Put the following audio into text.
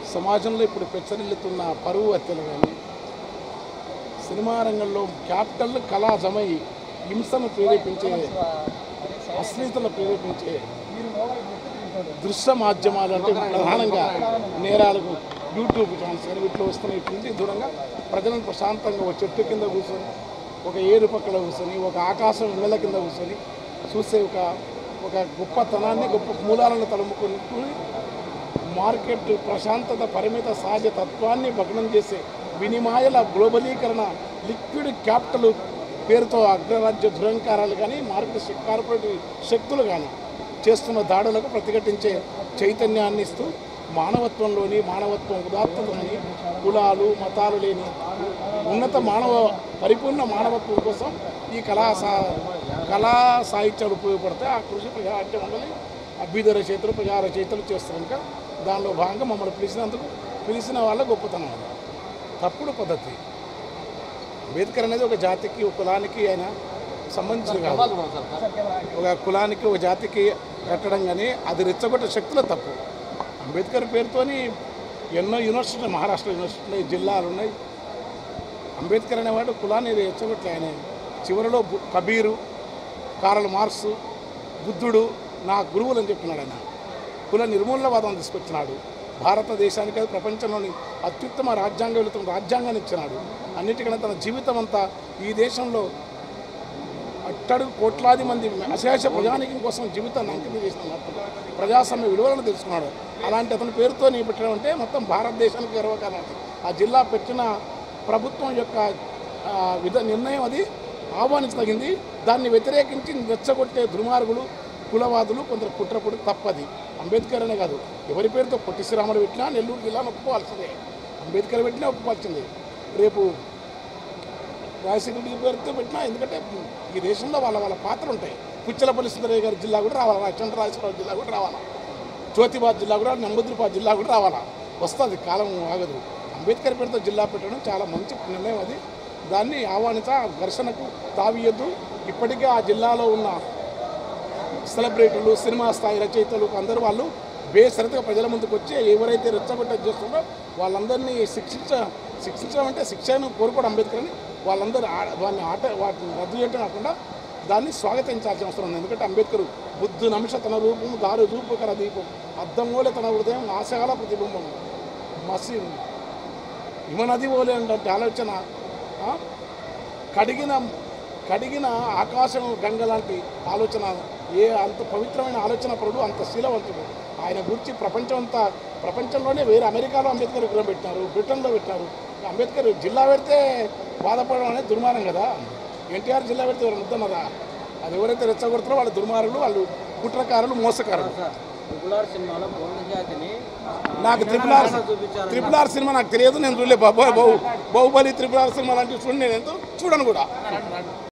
సమాజంలో ఇప్పుడు పెచ్చరిల్లుతున్న పరువు హత్యలు కానీ సినిమా రంగంలో క్యాపిటల్ కళాజమై హింసను ప్రేరేపించే అశ్లీతను ప్రేరేపించే దృశ్య మాధ్యమాలు అంటే ప్రధానంగా నేరాలకు యూట్యూబ్ ఛానల్స్ కానీ వీటిలో వస్తున్న ఇటువంటి దూరంగా ప్రజలను ప్రశాంతంగా ఒక చెట్టు కింద కూర్చొని ఒక ఏరు పక్కన కూర్చొని ఒక ఆకాశం ఇళ్ళ కింద కూర్చొని చూసే ఒక ఒక గొప్పతనాన్ని గొప్ప మూలాలను తలుముకొని మార్కెట్ ప్రశాంతత పరిమిత సహజ తత్వాన్ని భగ్నం చేసే వినిమాయల గ్లోబలీకరణ లిక్విడ్ క్యాపిటల్ పేరుతో అగ్రరాజ్య దురంకారాలు కానీ మార్కెట్ శక్- కార్పొరేట్ శక్తులు కానీ చేస్తున్న దాడులకు ప్రతిఘటించే చైతన్యాన్ని ఇస్తూ మానవత్వంలోని మానవత్వం ఉదాత్తతలోని కులాలు మతాలు లేని ఉన్నత మానవ పరిపూర్ణ మానవత్వం కోసం ఈ కళా సా కళా సాహిత్యాలు ఉపయోగపడతాయి ఆ కృషి ప్రజారాజ్య మండలి అభ్యుదయ రచయితలు ప్రజా రచయితలు చేస్తారు కనుక దానిలో భాగంగా మమ్మల్ని పిలిచినందుకు పిలిచిన వాళ్ళ గొప్పతనం అది తప్పుడు పద్ధతి అంబేద్కర్ అనేది ఒక జాతికి ఒక కులానికి ఆయన సంబంధించిన కాదు ఒక కులానికి ఒక జాతికి కట్టడం కానీ అది రెచ్చగొట్టే శక్తుల తప్పు అంబేద్కర్ పేరుతోని ఎన్నో యూనివర్సిటీలు మహారాష్ట్ర యూనివర్సిటీలు జిల్లాలు ఉన్నాయి అంబేద్కర్ అనేవాడు కులాన్ని రెచ్చగొట్టే ఆయన చివరిలో బు- కబీరు కారల్ మార్క్స్ బుద్ధుడు నా గురువులు అని చెప్పినాడు ఆయన కుల నిర్మూలనవాదం తీసుకొచ్చినాడు భారతదేశానికి అది ప్రపంచంలోని అత్యుత్తమ రాజ్యాంగ వెళుతున్న రాజ్యాంగాన్ని ఇచ్చినాడు అన్నిటికన్నా తన జీవితం అంతా ఈ దేశంలో అట్టడుగు కోట్లాది మంది అశేష ప్రజానికం కోసం జీవితాన్ని అంకితం చేస్తున్నట్టు ప్రజాస్వామ్య విలువలను తెలుసుకున్నాడు అలాంటి అతని పేరుతో నీ పెట్టడం అంటే మొత్తం భారతదేశానికి గర్వకారణం ఆ జిల్లా పెట్టిన ప్రభుత్వం యొక్క ఆ, విధ నిర్ణయం అది ఆహ్వానించదగింది దాన్ని వ్యతిరేకించి రెచ్చగొట్టే దుర్మార్గులు కులవాదులు కొందరు కుట్రపుడు తప్పది అంబేద్కర్ అనే కాదు ఎవరి పేరుతో పొట్టి శ్రీరాములు పెట్టినా నెల్లూరు జిల్లాను ఒప్పుకోవాల్సిందే అంబేద్కర్ పెట్టినా ఒప్పుకోవాల్సిందే రేపు రాజశేఖర పేరుతో పెట్టినా ఎందుకంటే ఈ దేశంలో వాళ్ళ వాళ్ళ పాత్ర ఉంటాయి పుచ్చలపల్లి సుందరయ్య గారి జిల్లా కూడా రావాలా చంద్రరాజేశ్వరరావు జిల్లా కూడా రావాలా జ్యోతిబాద్ జిల్లా కూడా నంబుద్రిపాద్ జిల్లా కూడా రావాలా వస్తుంది కాలం ఆగదు అంబేద్కర్ పేరుతో జిల్లా పెట్టడం చాలా మంచి నిర్ణయం అది దాన్ని ఆహ్వానించ ఘర్షణకు తావియద్దు ఇప్పటికే ఆ జిల్లాలో ఉన్న సెలబ్రిటీలు సినిమా స్థాయి రచయితలు అందరూ వాళ్ళు బేసరితగా ప్రజల ముందుకు వచ్చి ఎవరైతే రెచ్చగొట్ట చేస్తున్నారో వాళ్ళందరినీ శిక్షించ శిక్షించడం అంటే శిక్షను కోరుకోవడం అంబేద్కర్ అని వాళ్ళందరూ ఆ- వాటిని ఆట వాటిని రద్దు చేయడం కాకుండా దాన్ని స్వాగతించాల్సిన అవసరం ఉంది ఎందుకంటే అంబేద్కర్ బుద్ధు నమిష తన రూపం దారు రూపకర దీపం అద్దంలోలే తన హృదయం ఆశయాల ప్రతిబింబం మసి హిమనది ఓలే అంటే ఆలోచన ఆ? కడిగిన కడిగిన ఆకాశం గంగ లాంటి ఆలోచన ఏ అంత పవిత్రమైన ఆలోచన పరుడు అంత శీలవంతుడు ఆయన గురించి ప్రపంచం అంతా ప్రపంచంలోనే వేరే అమెరికాలో అంబేద్కర్ విగ్రహం పెట్టినారు బ్రిటన్లో పెట్టినారు అంబేద్కర్ జిల్లా పెడితే బాధపడడం అనేది దుర్మార్గం కదా ఎన్టీఆర్ జిల్లా పెడితే ఎవరు ముద్దన్నదా అది ఎవరైతే రెచ్చగొడతారో వాళ్ళు దుర్మార్గులు వాళ్ళు కుట్రకారులు మోసకారులు ట్రిపుల్ సినిమాలో బౌద్ధ జాతిని నాకు త్రిపుల్ ఆర్ చూపించారు త్రిపుల్ ఆర్ సినిమా నాకు తెలియదు నేను చూడలే బాబు బాహు బాహుబలి త్రిపుల్ ఆర్ సినిమా లాంటివి చూడండి నేను చూడను కూడా